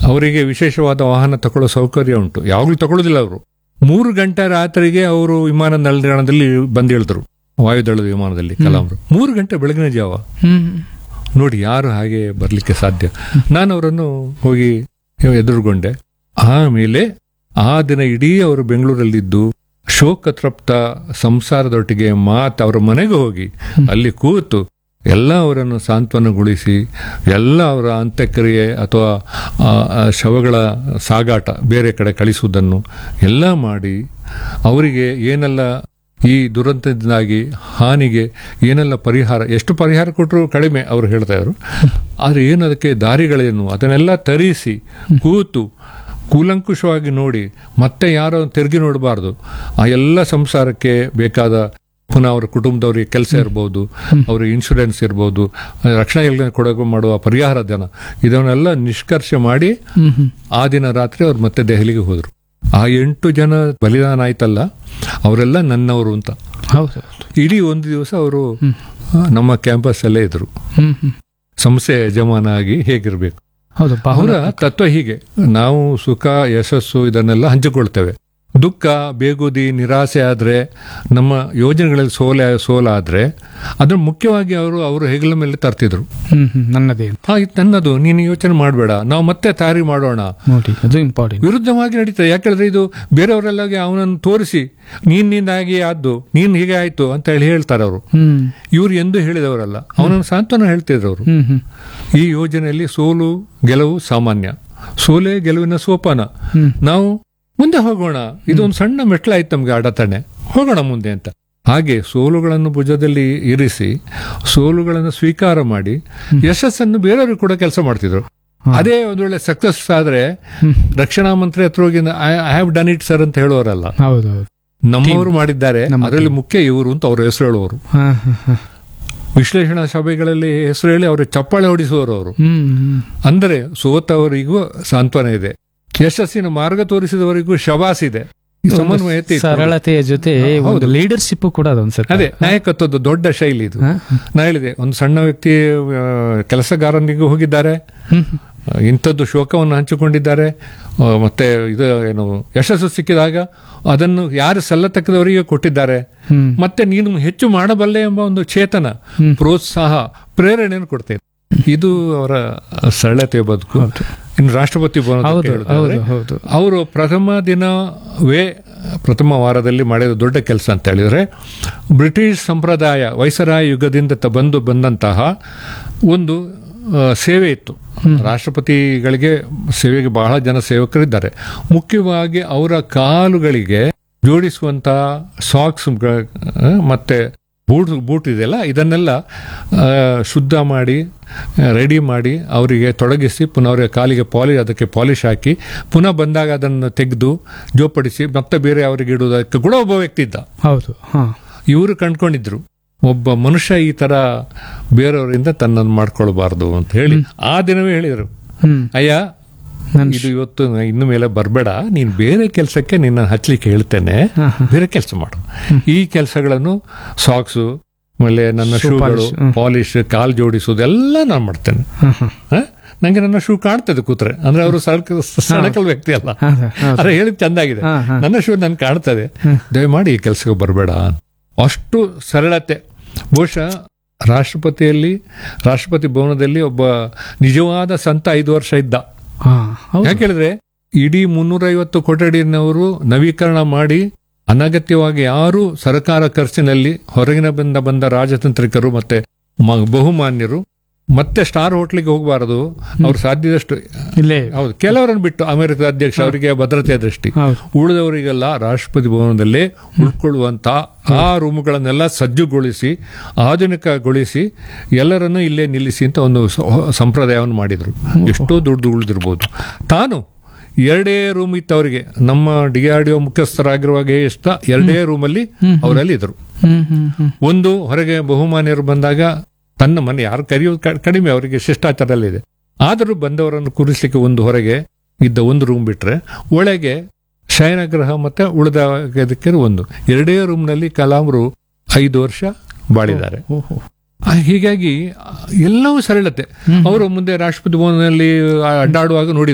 ಅವರಿಗೆ ವಿಶೇಷವಾದ ವಾಹನ ತಗೊಳ್ಳೋ ಸೌಕರ್ಯ ಉಂಟು ಯಾವಾಗಲೂ ತಗೊಳ್ಳೋದಿಲ್ಲ ಅವರು ಮೂರು ಗಂಟೆ ರಾತ್ರಿಗೆ ಅವರು ವಿಮಾನ ನಿಲ್ದಾಣದಲ್ಲಿ ಬಂದು ಇಳಿದ್ರು ವಾಯುದಳದ ವಿಮಾನದಲ್ಲಿ ಕಲಾಂರು ಮೂರು ಗಂಟೆ ಬೆಳಗಿನ ಜಾವ ಹ್ಮ್ ನೋಡಿ ಯಾರು ಹಾಗೆ ಬರಲಿಕ್ಕೆ ಸಾಧ್ಯ ನಾನು ಅವರನ್ನು ಹೋಗಿ ಎದುರುಗೊಂಡೆ ಆಮೇಲೆ ಆ ದಿನ ಇಡೀ ಅವರು ಬೆಂಗಳೂರಲ್ಲಿದ್ದು ಶೋಕತೃಪ್ತ ಸಂಸಾರದೊಟ್ಟಿಗೆ ಮಾತು ಅವರ ಮನೆಗೆ ಹೋಗಿ ಅಲ್ಲಿ ಕೂತು ಎಲ್ಲ ಅವರನ್ನು ಸಾಂತ್ವನಗೊಳಿಸಿ ಎಲ್ಲ ಅವರ ಅಂತ್ಯಕ್ರಿಯೆ ಅಥವಾ ಆ, ಆ ಶವಗಳ ಸಾಗಾಟ ಬೇರೆ ಕಡೆ ಕಳಿಸುವುದನ್ನು ಎಲ್ಲ ಮಾಡಿ ಅವರಿಗೆ ಏನೆಲ್ಲ ಈ ದುರಂತದಿಂದಾಗಿ ಹಾನಿಗೆ ಏನೆಲ್ಲ ಪರಿಹಾರ ಎಷ್ಟು ಪರಿಹಾರ ಕೊಟ್ಟರು ಕಡಿಮೆ ಅವರು ಹೇಳ್ತಾ ಇದ್ರು ಆದರೆ ಏನು ಅದಕ್ಕೆ ದಾರಿಗಳೇನು ಅದನ್ನೆಲ್ಲ ತರಿಸಿ ಕೂತು ಕೂಲಂಕುಷವಾಗಿ ನೋಡಿ ಮತ್ತೆ ಯಾರೋ ತಿರುಗಿ ನೋಡಬಾರ್ದು ಆ ಎಲ್ಲ ಸಂಸಾರಕ್ಕೆ ಬೇಕಾದ ಪುನಃ ಅವರ ಕುಟುಂಬದವರಿಗೆ ಕೆಲಸ ಇರ್ಬೋದು ಅವ್ರಿಗೆ ಇನ್ಶೂರೆನ್ಸ್ ಇರ್ಬೋದು ರಕ್ಷಣಾ ಯೋಜನೆ ಕೊಡೋ ಮಾಡುವ ಪರಿಹಾರ ಧನ ಇದನ್ನೆಲ್ಲ ನಿಷ್ಕರ್ಷೆ ಮಾಡಿ ಹ್ಮ್ ಹ್ಮ್ ಆ ದಿನ ರಾತ್ರಿ ಅವ್ರು ಮತ್ತೆ ದೆಹಲಿಗೆ ಹೋದರು ಆ ಎಂಟು ಜನ ಬಲಿದಾನ ಆಯ್ತಲ್ಲ ಅವರೆಲ್ಲ ನನ್ನವರು ಅಂತ ಹೌದು ಹೌದು ಇಡೀ ಒಂದು ದಿವಸ ಅವರು ನಮ್ಮ ಕ್ಯಾಂಪಸ್ ಅಲ್ಲೇ ಇದ್ರು ಹ್ಮ್ ಹ್ಮ್ ಸಂಸ್ಥೆ ಯಜಮಾನ ಆಗಿ ಹೇಗಿರ್ಬೇಕು ಹೌದು ಅವರ ಬಹುಲ ತತ್ವ ಹೀಗೆ ನಾವು ಸುಖ ಯಶಸ್ಸು ಇದನ್ನೆಲ್ಲ ಹಂಚಿಕೊಳ್ತೇವೆ ದುಃಖ ಬೇಗುದಿ ನಿರಾಸೆ ಆದ್ರೆ ನಮ್ಮ ಯೋಜನೆಗಳಲ್ಲಿ ಸೋಲ ಸೋಲಾದ್ರೆ ಅದ್ರ ಮುಖ್ಯವಾಗಿ ಅವರು ಅವರು ಹೆಗಲ ಮೇಲೆ ತರ್ತಿದ್ರು ಹ್ಮ್ ಹ್ಮ್ ನನ್ನದೇ ಅಂತ ಹಾ ಇದು ನನ್ನದು ನೀನು ಯೋಚನೆ ಮಾಡಬೇಡ ನಾವು ಮತ್ತೆ ತಯಾರಿ ಮಾಡೋಣ ನೋಡಿ ಅದು ಇಂಪಾರ್ಟೆಂಟ್ ವಿರುದ್ಧವಾಗಿ ನಡೀತದೆ ಯಾಕಂದ್ರೆ ಇದು ಬೇರೆಯವರೆಲ್ಲ ಅವನನ್ನು ತೋರಿಸಿ ನೀನ್ ನಿಂದಾಗಿ ಆದ್ದು ನೀನ್ ಹೀಗೆ ಆಯ್ತು ಅಂತ ಹೇಳಿ ಹೇಳ್ತಾರೆ ಅವರು ಹ್ಮ್ ಇವ್ರು ಎಂದು ಹೇಳಿದವರಲ್ಲ ಅವನನ್ನು ಸಾಂತ್ವನ ಹೇಳ್ತಿದ್ರು ಅವರು ಹ್ಮ್ ಹ್ಮ್ ಈ ಯೋಜನೆಯಲ್ಲಿ ಸೋಲು ಗೆಲುವು ಸಾಮಾನ್ಯ ಸೋಲೆ ಗೆಲುವಿನ ಸೋಪಾನ ಹ್ಮ್. ನಾವು ಮುಂದೆ ಹೋಗೋಣ ಇದೊಂದು ಸಣ್ಣ ಮೆಟ್ಲಾಯ್ತು ನಮ್ಗೆ ಅಡತಣೆ ಹೋಗೋಣ ಮುಂದೆ ಅಂತ ಹಾಗೆ ಸೋಲುಗಳನ್ನು ಭುಜದಲ್ಲಿ ಇರಿಸಿ ಸೋಲುಗಳನ್ನು ಸ್ವೀಕಾರ ಮಾಡಿ ಯಶಸ್ಸನ್ನು ಬೇರೆಯವರು ಕೂಡ ಕೆಲಸ ಮಾಡ್ತಿದ್ರು ಅದೇ ಒಂದು ವೇಳೆ ಸಕ್ಸಸ್ ಆದ್ರೆ ರಕ್ಷಣಾ ಮಂತ್ರಿ ಹತ್ರ ಹೋಗಿ I have done it sir ಅಂತ ಹೇಳೋರಲ್ಲ ಹೌದು ಹೌದು ನಮ್ಮವರು ಮಾಡಿದ್ದಾರೆ ನಮ್ಮ ಅದರಲ್ಲಿ ಮುಖ್ಯ ಇವರು ಅಂತ ಅವ್ರ ಹೆಸರು ಹೇಳುವವರು ಹಾ ಹಾ ಹಾ ವಿಶ್ಲೇಷಣಾ ಸಭೆಗಳಲ್ಲಿ ಹೆಸರು ಹೇಳಿ ಅವರು ಚಪ್ಪಾಳೆ ಹೊಡಿಸುವವರು ಅವರು ಹ್ಮ್ ಹ್ಮ್ ಅಂದರೆ ಸೋತವರಿಗೂ ಸಾಂತ್ವನ ಇದೆ ಯಶಸ್ಸಿನ ಮಾರ್ಗ ತೋರಿಸಿದವರಿಗೂ ಶವಾಸ್ ಇದೆ ಈ ಸಮನ್ವಯತೆ ಇತ್ತು. ಸರಳತೆಯ ಜೊತೆ ಒಂದು ಲೀಡರ್ಶಿಪ್ ಕೂಡ ಅದೊಂದು ಸರ್ ಅದೇ ನಾಯಕತ್ವದ ದೊಡ್ಡ ಶೈಲಿ ಇದು ನಾ ಹೇಳಿದೆ ಒಂದು ಸಣ್ಣ ವ್ಯಕ್ತಿ ಆ, ಕೆಲಸಗಾರನಿಗೂ ಹೋಗಿದ್ದಾರೆ ಆ, ಇಂಥದ್ದು ಶೋಕವನ್ನು ಹಂಚಿಕೊಂಡಿದ್ದಾರೆ ಆ, ಮತ್ತೆ ಇದು ಏನು ಯಶಸ್ಸು ಸಿಕ್ಕಿದಾಗ ಅದನ್ನು ಯಾರು ಸಲ್ಲತಕ್ಕದವರಿಗೆ ಕೊಟ್ಟಿದ್ದಾರೆ ಹ್ಮ್. ಮತ್ತೆ ನೀನು ಹೆಚ್ಚು ಮಾಡಬಲ್ಲೆ ಎಂಬ ಒಂದು ಚೇತನ ಪ್ರೋತ್ಸಾಹ ಪ್ರೇರಣೆಯನ್ನು ಕೊಡ್ತೇನೆ ಇದು ಅವರ ಸರಳತೆಯ ಬದುಕು ಇನ್ನು ರಾಷ್ಟ್ರಪತಿ ಭವನದ ಬಗ್ಗೆ ಹೌದು ಹೇಳೋದಾದ್ರೆ, ಹೌದು ಹೌದು ಅವರು ಪ್ರಥಮ ದಿನವೇ ಪ್ರಥಮ ವಾರದಲ್ಲಿ ಮಾಡಿದ ದೊಡ್ಡ ಕೆಲಸ ಅಂತ ಹೇಳಿದರೆ ಬ್ರಿಟಿಷ್ ಸಂಪ್ರದಾಯ ವೈಸರಾಯ ಯುಗದಿಂದ ತ- ಬಂದು ಬಂದಂತಹ ಒಂದು ಆ, ಸೇವೆ ಇತ್ತು ರಾಷ್ಟ್ರಪತಿಗಳಿಗೆ ಸೇವೆಗೆ ಬಹಳ ಜನ ಸೇವಕರಿದ್ದಾರೆ ಮುಖ್ಯವಾಗಿ ಅವರ ಕಾಲುಗಳಿಗೆ ಜೋಡಿಸುವಂತಹ ಸಾಕ್ಸ್ ಮತ್ತೆ ಬೂಟ್ ಬೂಟ್ ಇದೆಯಲ್ಲ ಇದನ್ನೆಲ್ಲ ಆ, ಶುದ್ಧ ಮಾಡಿ ರೆಡಿ ಮಾಡಿ ಅವರಿಗೆ ತೊಡಗಿಸಿ ಪುನಃ ಅವರ ಕಾಲಿಗೆ ಪಾಲಿ ಅದಕ್ಕೆ ಪಾಲಿಶ್ ಹಾಕಿ ಪುನಃ ಬಂದಾಗ ಅದನ್ನು ತೆಗೆದು ಜೋಪಡಿಸಿ ಮತ್ತೆ ಬೇರೆ ಅವರಿಗೆ ಇಡುವುದಕ್ಕೆ ಕೂಡ ಒಬ್ಬ ವ್ಯಕ್ತಿ ಇದ್ದ ಹೌದು ಹಾ ಇವರು ಕಂಡ್ಕೊಂಡಿದ್ರು ಒಬ್ಬ ಮನುಷ್ಯ ಈ ತರ ಬೇರೆಯವರಿಂದ ತನ್ನನ್ನು ಮಾಡ್ಕೊಳ್ಬಾರ್ದು ಅಂತ ಹೇಳಿ ಆ ದಿನವೇ ಹೇಳಿದರು ಹ್ಮ್ ಅಯ್ಯ ನನ್ ಇದು ಇವತ್ತು ಇನ್ನು ಮೇಲೆ ಬರಬೇಡ ನೀನು ಬೇರೆ ಕೆಲಸಕ್ಕೆ ನಿನ್ನ ಹಚ್ಚಲಿಕ್ಕೆ ಹೇಳ್ತೇನೆ ಹಾ, ಹಾ. ಬೇರೆ ಕೆಲಸ ಮಾಡು ಈ ಕೆಲಸಗಳನ್ನು ಸಾಕ್ಸು ಆಮೇಲೆ ನನ್ನ Shoe ಶೂಗಳು polish, ಹ್ಮ್. ಪಾಲಿಶ್ ಕಾಲ್ ಜೋಡಿಸೋದು ಎಲ್ಲ ನಾನು ಮಾಡ್ತೇನೆ ಹಾ, ಹಾ. ಹ? ನಂಗೆ ನನ್ನ ಶೂ ಕಾಣ್ತದೆ ಕೂತ್ರೆ ಅಂದ್ರೆ ಅವರು ಸರಕ ಸಣಕಲ್ ವ್ಯಕ್ತಿ ಅಲ್ಲ ಹೌದು, ಹೌದು. ಅರೆ ಹೇಳಿದ್ ಚಂದಾಗಿದೆ ಹಾ, ಹಾ. ನನ್ನ ಶೂ ನನ್ ಕಾಣ್ತದೆ ದಯಮಾಡಿ ಈ ಕೆಲಸಕ್ಕೆ ಬರಬೇಡ ಅಷ್ಟು ಸರಳತೆ ಬಹುಶಃ ರಾಷ್ಟ್ರಪತಿಯಲ್ಲಿ ರಾಷ್ಟ್ರಪತಿ ಭವನದಲ್ಲಿ ಒಬ್ಬ ನಿಜವಾದ ಸಂತ ಐದು ವರ್ಷ ಇದ್ದ ಹಾ, ಹೌದು. ಯಾಕೆ ಹೇಳಿದ್ರೆ ಇಡೀ ಮುನ್ನೂರೈವತ್ತು ಕೊಠಡಿನವರು ನವೀಕರಣ ಮಾಡಿ ಅನಗತ್ಯವಾಗಿ ಯಾರು ಸರ್ಕಾರ ಖರ್ಚಿನಲ್ಲಿ ಹೊರಗಿನ ಬಂದ ಬಂದ ರಾಜತಾಂತ್ರಿಕರು ಮತ್ತೆ ಮ- ಬಹುಮಾನ್ಯರು ಮತ್ತೆ ಸ್ಟಾರ್ ಹೋಟ್ಲಿಗೆ ಹೋಗಬಾರದು ಅವ್ರು ಸಾಧ್ಯದಷ್ಟು ಇಲ್ಲೇ ಹೌದು ಕೆಲವರನ್ನು ಬಿಟ್ಟು ಅಮೆರಿಕದ ಅಧ್ಯಕ್ಷ ಅವರಿಗೆ ಭದ್ರತೆಯ ದೃಷ್ಟಿ ಹೌದು ಉಳಿದವರಿಗೆಲ್ಲ ರಾಷ್ಟ್ರಪತಿ ಭವನದಲ್ಲೇ ಉಳ್ಕೊಳ್ಳುವಂತ ಆ ರೂಮುಗಳನ್ನೆಲ್ಲ ಸಜ್ಜುಗೊಳಿಸಿ ಆಧುನಿಕಗೊಳಿಸಿ ಎಲ್ಲರನ್ನೂ ಇಲ್ಲೇ ನಿಲ್ಲಿಸಿ ಅಂತ ಒಂದು ಸ- ಸಂಪ್ರದಾಯವನ್ನು ಮಾಡಿದ್ರು ಎಷ್ಟೋ ದುಡ್ಡು ಉಳಿದಿರ್ಬೋದು ತಾನು ಎರಡೇ ರೂಮ್ ಇತ್ತು ಅವರಿಗೆ ನಮ್ಮ ಡಿ ಆರ್ ಡಿ ಒ ಮುಖ್ಯಸ್ಥರಾಗಿರುವಾಗ ಎಷ್ಟ ಎರಡೇ ರೂಮಲ್ಲಿ ಅವರಲ್ಲಿ ಇದ್ರು ಹ್ಮ್ ಹ್ಮ್ ಹ್ಮ್ ಒಂದು ಹೊರಗೆ ಬಹುಮಾನ್ಯರು ಬಂದಾಗ ತನ್ನ ಮನೆ ಯಾರು ಕರೆಯೋದು ಕ- ಕಡಿಮೆ ಅವರಿಗೆ ಶಿಷ್ಟಾಚಾರದಲ್ಲಿದೆ ಆದರೂ ಬಂದವರನ್ನು ಕೂರಿಸ್ಲಿಕ್ಕೆ ಒಂದು ಹೊರಗೆ ಇದ್ದ ಒಂದು ರೂಮ್ ಬಿಟ್ರೆ ಒಳಗೆ ಶಯನಗೃಹ ಮತ್ತೆ ಉಳಿದ ಇದಕ್ಕೆ ಒಂದು ಎರಡೇ ರೂಮ್ನಲ್ಲಿ ಕಲಾಂರು ಐದು ವರ್ಷ ಬಾಳಿದ್ದಾರೆ ಓಹೋ ಆ, ಹೀಗಾಗಿ ಆ, ಎಲ್ಲವೂ ಸರಳತೆ ಅವರು ಮುಂದೆ ರಾಷ್ಟ್ರಪತಿ ಭವನದಲ್ಲಿ ಅಡ್ಡಾಡುವಾಗ ನೋಡಿ